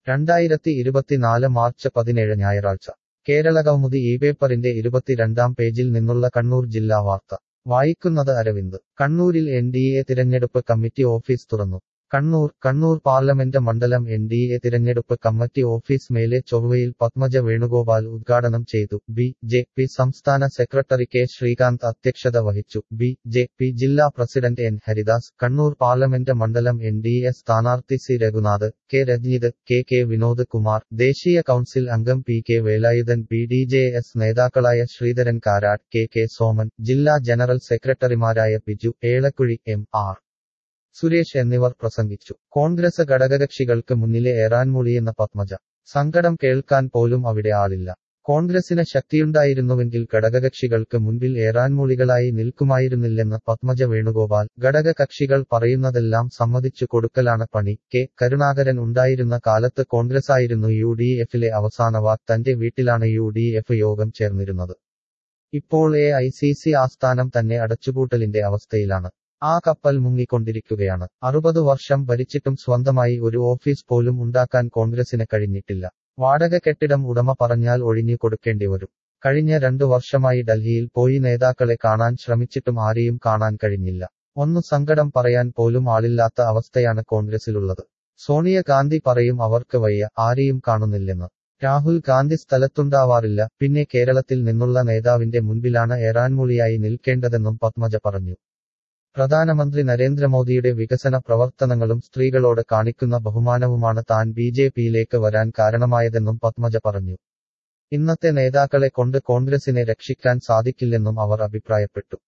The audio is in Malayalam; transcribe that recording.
രണ്ടായിരത്തി ഇരുപത്തിനാല് മാർച്ച് പതിനേഴ് ഞായറാഴ്ച കേരളകൗമുദി ഈ പേപ്പറിന്റെ ഇരുപത്തിരണ്ടാം പേജിൽ നിന്നുള്ള കണ്ണൂർ ജില്ലാ വാർത്ത വായിക്കുന്നത് അരവിന്ദ് കണ്ണൂരിൽ എൻ ഡി എ തിരഞ്ഞെടുപ്പ് കമ്മിറ്റി ഓഫീസ് തുറന്നു കണ്ണൂർ കണ്ണൂർ പാർലമെന്റ് മണ്ഡലം എൻ ഡി എ തിരഞ്ഞെടുപ്പ് കമ്മിറ്റി ഓഫീസ് മേലെ ചൊവ്വയിൽ പത്മജ വേണുഗോപാൽ ഉദ്ഘാടനം ചെയ്തു ബി ജെ പി സംസ്ഥാന സെക്രട്ടറി കെ ശ്രീകാന്ത് അധ്യക്ഷത വഹിച്ചു ബി ജെ പി ജില്ലാ president N Haridas Kannur parliament മണ്ഡലം എൻ ഡി എ സ്ഥാനാർത്ഥി C Raghunath K Ranjith K K Vinod Kumar ദേശീയ കൌൺസിൽ അംഗം P K Velayudhan B D J S നേതാക്കളായ ശ്രീധരൻ കാരാട്ട് കെ കെ സോമൻ ജില്ലാ ജനറൽ സെക്രട്ടറിമാരായ ബിജു ഏളക്കുഴി എം ആർ സുരേഷ് എന്നിവർ പ്രസംഗിച്ചു കോൺഗ്രസ് ഘടകകക്ഷികൾക്ക് മുന്നിലെ ഏറാൻമൂളിയെന്ന പത്മജ സങ്കടം കേൾക്കാൻ പോലും അവിടെ ആളില്ല കോൺഗ്രസിന് ശക്തിയുണ്ടായിരുന്നുവെങ്കിൽ ഘടകകക്ഷികൾക്ക് മുൻപിൽ ഏറാൻമൂളികളായി നിൽക്കുമായിരുന്നില്ലെന്ന് പത്മജ വേണുഗോപാൽ ഘടകകക്ഷികൾ പറയുന്നതെല്ലാം സമ്മതിച്ചു കൊടുക്കലാണ് പണി കെ കരുണാകരൻ ഉണ്ടായിരുന്ന കാലത്ത് കോൺഗ്രസായിരുന്നു യു ഡി എഫിലെ അവസാന വാക്ക് തന്റെ വീട്ടിലാണ് യു ഡി എഫ് യോഗം ചേർന്നിരുന്നത് ഇപ്പോൾ എ ഐ സി സി ആസ്ഥാനം തന്നെ അടച്ചുപൂട്ടലിന്റെ അവസ്ഥയിലാണ് ആ കപ്പൽ മുങ്ങിക്കൊണ്ടിരിക്കുകയാണ് അറുപത് വർഷം ഭരിച്ചിട്ടും സ്വന്തമായി ഒരു ഓഫീസ് പോലും ഉണ്ടാക്കാൻ കോൺഗ്രസിന് കഴിഞ്ഞിട്ടില്ല വാടക കെട്ടിടം ഉടമ പറഞ്ഞാൽ ഒഴിഞ്ഞു കൊടുക്കേണ്ടി വരും കഴിഞ്ഞ രണ്ടു വർഷമായി ഡൽഹിയിൽ പോയി നേതാക്കളെ കാണാൻ ശ്രമിച്ചിട്ടും ആരെയും കാണാൻ കഴിഞ്ഞില്ല ഒന്നു സങ്കടം പറയാൻ പോലും ആളില്ലാത്ത അവസ്ഥയാണ് കോൺഗ്രസിലുള്ളത് സോണിയാഗാന്ധി പറയും അവർക്ക് വയ്യ ആരെയും കാണുന്നില്ലെന്ന് രാഹുൽ ഗാന്ധി സ്ഥലത്തുണ്ടാവാറില്ല പിന്നെ കേരളത്തിൽ നിന്നുള്ള നേതാവിന്റെ മുൻപിലാണ് ഏറാൻമൂളിയായി നിൽക്കേണ്ടതെന്നും പത്മജ പറഞ്ഞു പ്രധാനമന്ത്രി നരേന്ദ്രമോദിയുടെ വികസന പ്രവർത്തനങ്ങളും സ്ത്രീകളോട് കാണിക്കുന്ന ബഹുമാനവുമാണ് താൻ ബി ജെ പിയിലേക്ക് വരാൻ കാരണമായതെന്നും പത്മജ പറഞ്ഞു ഇന്നത്തെ നേതാക്കളെ കൊണ്ട് കോൺഗ്രസിനെ രക്ഷിക്കാൻ സാധിക്കില്ലെന്നും അവർ അഭിപ്രായപ്പെട്ടു